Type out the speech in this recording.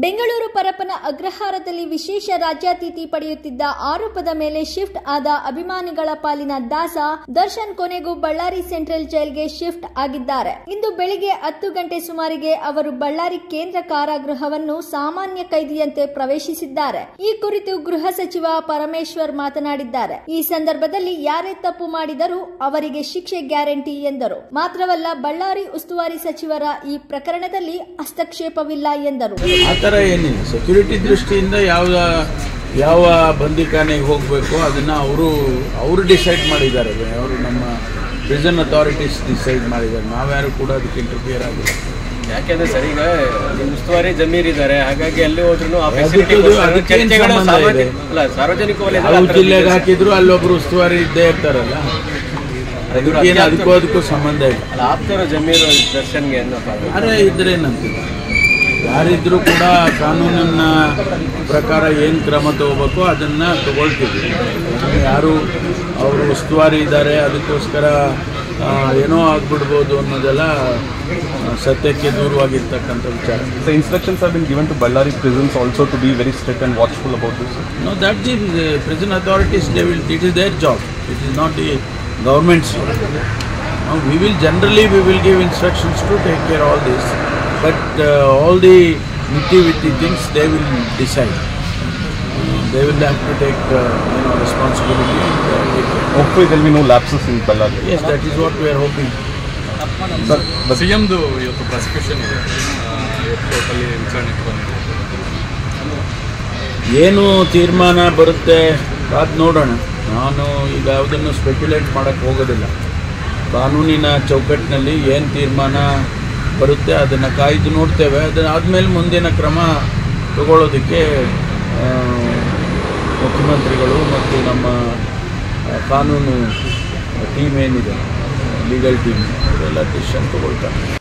ಬೆಂಗಳೂರು ಪರಪ್ಪನ ಅಗ್ರಹಾರದಲ್ಲಿ ವಿಶೇಷ ರಾಜ್ಯಾತಿಥಿ ಪಡೆಯುತ್ತಿದ್ದ ಆರೋಪದ ಮೇಲೆ ಶಿಫ್ಟ್ ಆದ ಅಭಿಮಾನಿಗಳ ಪಾಲಿನ ದಾಸ ದರ್ಶನ್ ಕೊನೆಗೂ ಬಳ್ಳಾರಿ ಸೆಂಟ್ರಲ್ ಜೈಲ್ಗೆ ಶಿಫ್ಟ್ ಆಗಿದ್ದಾರೆ ಇಂದು ಬೆಳಿಗ್ಗೆ ಹತ್ತು ಗಂಟೆ ಸುಮಾರಿಗೆ ಅವರು ಬಳ್ಳಾರಿ ಕೇಂದ್ರ ಕಾರಾಗೃಹವನ್ನು ಸಾಮಾನ್ಯ ಕೈದಿಯಂತೆ ಪ್ರವೇಶಿಸಿದ್ದಾರೆ ಈ ಕುರಿತು ಗೃಹ ಸಚಿವ ಪರಮೇಶ್ವರ್ ಮಾತನಾಡಿದ್ದಾರೆ ಈ ಸಂದರ್ಭದಲ್ಲಿ ಯಾರೇ ತಪ್ಪು ಮಾಡಿದರೂ ಅವರಿಗೆ ಶಿಕ್ಷೆ ಗ್ಯಾರಂಟಿ ಎಂದರು ಮಾತ್ರವಲ್ಲ ಬಳ್ಳಾರಿ ಉಸ್ತುವಾರಿ ಸಚಿವರ ಈ ಪ್ರಕರಣದಲ್ಲಿ ಹಸ್ತಕ್ಷೇಪವಿಲ್ಲ ಎಂದರು ಆ ಥರ ಏನಿಲ್ಲ ಸೆಕ್ಯೂರಿಟಿ ದೃಷ್ಟಿಯಿಂದ ಯಾವ ಯಾವ ಬಂದಿಖಾನೆಗೆ ಹೋಗಬೇಕು ಅದನ್ನು ಅವರು ಅವರು ಡಿಸೈಡ್ ಮಾಡಿದ್ದಾರೆ ಅವರು ನಮ್ಮ ಪ್ರಿಸನ್ ಅಥಾರಿಟೀಸ್ ಡಿಸೈಡ್ ಮಾಡಿದ್ದಾರೆ ನಾವ್ಯಾರು ಕೂಡ ಅದಕ್ಕೆ ಇಂಟರ್ಫಿಯರ್ ಆಗಿಲ್ಲ ಯಾಕೆಂದ್ರೆ ಸರ್ ಈಗ ನಿಮ್ಮ ಉಸ್ತುವಾರಿ ಜಮೀರ್ ಇದ್ದಾರೆ ಹಾಗಾಗಿ ಅಲ್ಲಿ ಹೋದ್ರು ಆ ಅದಕ್ಕೆ facility ಅದು- ಕೊಡ್ತಾರೆ. ಅದಕ್ಕೆ ಏನ್ ಚರ್ಚೆಗಳು ಸಂಬಂಧ ಸಾರ್ವಜನಿಕ ಇದೆ? ಅಲ್ಲ ಸಾರ್ವಜನಿಕ ವಲಯದಲ್ಲಿ ಯಾವ ಆ ಥರದ್ದು ಜಿಲ್ಲೆಗೆ ಇದೆ. ಹಾಕಿದ್ರು ಅಲ್ಲೊಬ್ರು ಉಸ್ತುವಾರಿ ಇದ್ದೇ ಇರ್ತಾರಲ್ಲ ಅದಕ್ಕೇನು ಅದಕ್ಕೂ ಅದಕ್ಕೂ ಸಂಬಂಧ ಇಲ್ಲ ಅಲ್ಲ ಆಪ್ತರ ಜಮೀರು ದರ್ಶನ್ಗೆ ಏನಪ್ಪ ಅದು? ಅರೆ ಇದ್ರೇನಂತಿಲ್ಲ ಯಾರಿದ್ರೂ ಕೂಡ ಕಾನೂನಿನ ಪ್ರಕಾರ ಏನು ಕ್ರಮ ತಗೋಬೇಕು ಅದನ್ನು ತಗೊಳ್ತೀವಿ ಯಾರು ಅವರು ಉಸ್ತುವಾರಿ ಇದ್ದಾರೆ ಅದಕ್ಕೋಸ್ಕರ ಆ, ಏನೋ ಆಗ್ಬಿಡ್ಬೋದು ಅನ್ನೋದೆಲ್ಲ ಆ, ಸತ್ಯಕ್ಕೆ ದೂರವಾಗಿರ್ತಕ್ಕಂಥ ವಿಚಾರ The instructions have been given to Ballari prisons also to be very strict and watchful about this. No, that the the prison authorities, they will, it is their job. It is not the government's job. Now, we will generally, we will give instructions to take care all this. But uh, all the nitty-gritty things, they will decide. Uh, They will have to take, uh, you know, responsibility and uh, take care. Hopefully there will be no lapses in Ballari. Yes, that is what we are hoping. Sir, but ಸಿಎಂದು ಇವತ್ತು prosecution ಇದೆ ಆ, ಇವತ್ತು ಕೋರ್ಟಲ್ಲಿ ವಿಚಾರಣೆಗೆ ಬಂದಿದೆ ಏನು ತೀರ್ಮಾನ ಬರುತ್ತೆ ಕಾದ್ ನೋಡೋಣ ನಾನು ಈಗ ಯಾವುದನ್ನು ಸ್ಪೆಕ್ಯುಲೇಟ್ ಮಾಡೋಕ್ಕೆ ಹೋಗೋದಿಲ್ಲ ಕಾನೂನಿನ ಚೌಕಟ್ಟಿನಲ್ಲಿ ಏನು ತೀರ್ಮಾನ ಬರುತ್ತೆ ಅದನ್ನು ಕಾಯ್ದು ನೋಡ್ತೇವೆ ಅದಾದಮೇಲೆ ಮುಂದಿನ ಕ್ರಮ ತಗೊಳ್ಳೋದಕ್ಕೆ ಆ, ಮುಖ್ಯಮಂತ್ರಿಗಳು ಮತ್ತು ನಮ್ಮ ಆ, ಕಾನೂನು ಟೀಮ್ ಏನಿದೆ ಲೀಗಲ್ ಟೀಮ್ ಅವರೆಲ್ಲ ಡಿಸಿಷನ್ ತಗೊಳ್ತಾರೆ